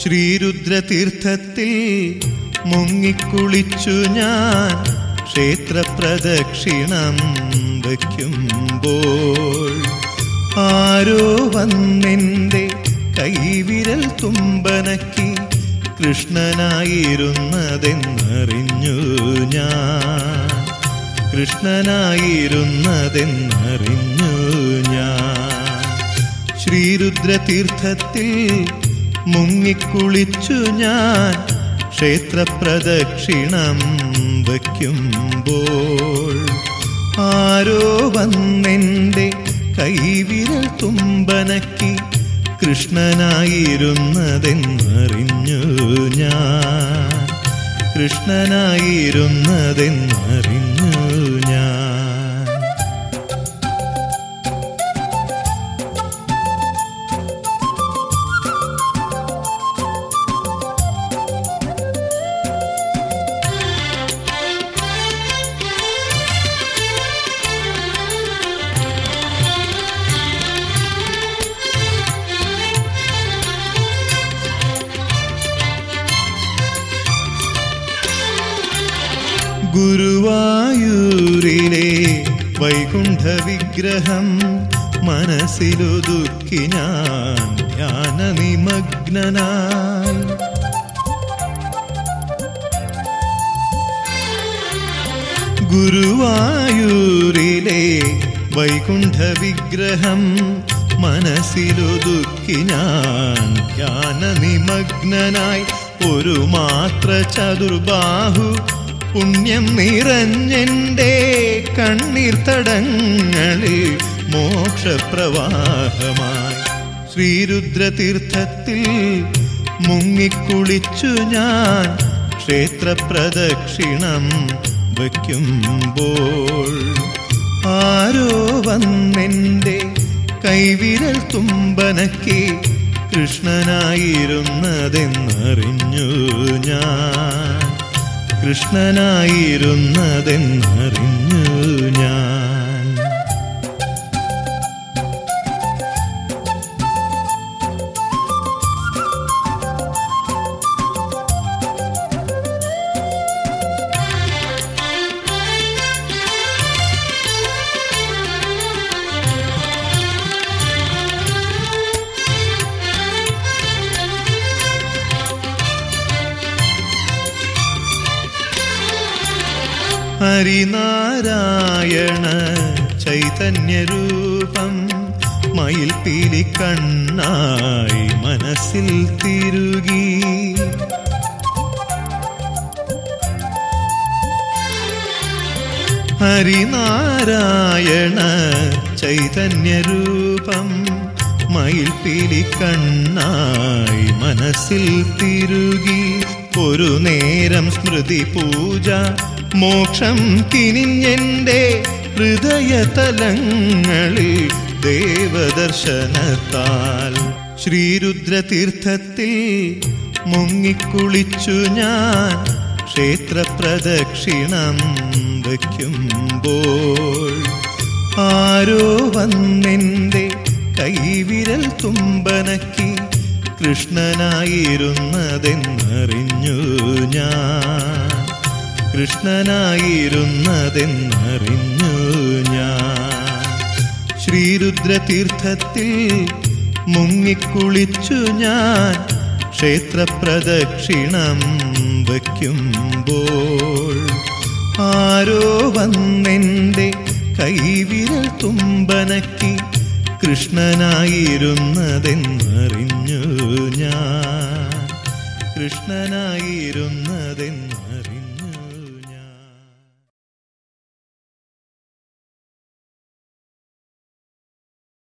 ശ്രീരുദ്രതീർത്ഥത്തിൽ മുങ്ങിക്കുളിച്ചു ഞാൻ ക്ഷേത്രപ്രദക്ഷിണം വയ്ക്കുമ്പോൾ ആരോ വന്നെന്റെ കൈവിരൽ തുമ്പനക്കി കൃഷ്ണനായിരുന്നതെന്നറിഞ്ഞു ഞാൻ കൃഷ്ണനായിരുന്നതെന്നറിഞ്ഞു ഞാൻ ശ്രീരുദ്രതീർത്ഥത്തിൽ മുങ്ങിക്കുളിച്ചു ഞാൻ ക്ഷേത്രപ്രദക്ഷിണം വയ്ക്കുമ്പോൾ ആരോ വന്നെന്റെ കൈവിരൽ തുമ്പനക്കി കൃഷ്ണനായിരുന്നതെന്നറിഞ്ഞു ഞാൻ കൃഷ്ണനായിരുന്നതെന്നറിഞ്ഞു ഞാൻ ഗുരുവായൂരിലെ വൈകുണ്ഠ വിഗ്രഹം മനസ്സിലൊതുക്കി ഞാൻ ധ്യാന നിമഗ്നനായി ഗുരുവായൂരിലെ വൈകുണ്ഠ വിഗ്രഹം മനസ്സിലൊതുക്കി ഞാൻ ധ്യാന നിമഗ്നനായി ഒരു മാത്ര ചതുർബാഹു പുണ്യം നിറഞ്ഞെന്റെ കണ്ണീർ തടങ്ങളിൽ മോക്ഷപ്രവാഹമായി ശ്രീരുദ്രതീർത്ഥത്തിൽ മുങ്ങിക്കുളിച്ചു ഞാൻ ക്ഷേത്രപ്രദക്ഷിണം വയ്ക്കുമ്പോൾ ആരോ വന്നെന്റെ കൈവിരൽ തുമ്പനക്കി കൃഷ്ണനായിരുന്നതെന്നറിഞ്ഞു ഞാൻ കൃഷ്ണനായിരുന്നതെന്നറിഞ്ഞു ഞാൻ ഹരിനാരായണ ചൈതന്യരൂപം മയിൽ പീലി കണ്ണായി മനസ്സിൽ തിരുകി ഹരിനാരായണ ചൈതന്യരൂപം മയിൽ പീലി കണ്ണായി മനസ്സിൽ തിരുകി ഒരു നേരം സ്മൃതി പൂജ മോക്ഷം കിനിഞ്ഞെന്റെ ഹൃദയതലങ്ങളിൽ ദേവദർശനത്താൽ ശ്രീരുദ്രതീർത്ഥത്തിൽ മുങ്ങിക്കുളിച്ചു ഞാൻ ക്ഷേത്രപ്രദക്ഷിണം വയ്ക്കുമ്പോൾ ആരോ വന്നെന്റെ കൈവിരൽ തുമ്പനക്കി കൃഷ്ണനായിരുന്നതെന്നറിഞ്ഞു ഞാൻ കൃഷ്ണനായിരുന്നതെന്നറിഞ്ഞു ഞാൻ ശ്രീരുദ്രതീർത്ഥത്തിൽ മുങ്ങിക്കുളിച്ചു ഞാൻ ക്ഷേത്രപ്രദക്ഷിണം വയ്ക്കുമ്പോൾ ആരോ വന്നെന്റെ കൈവിരൽ തുമ്പനക്കി കൃഷ്ണനായിരുന്നതെന്നറിഞ്ഞു ഞാൻ കൃഷ്ണനായിരുന്നതെന്ന്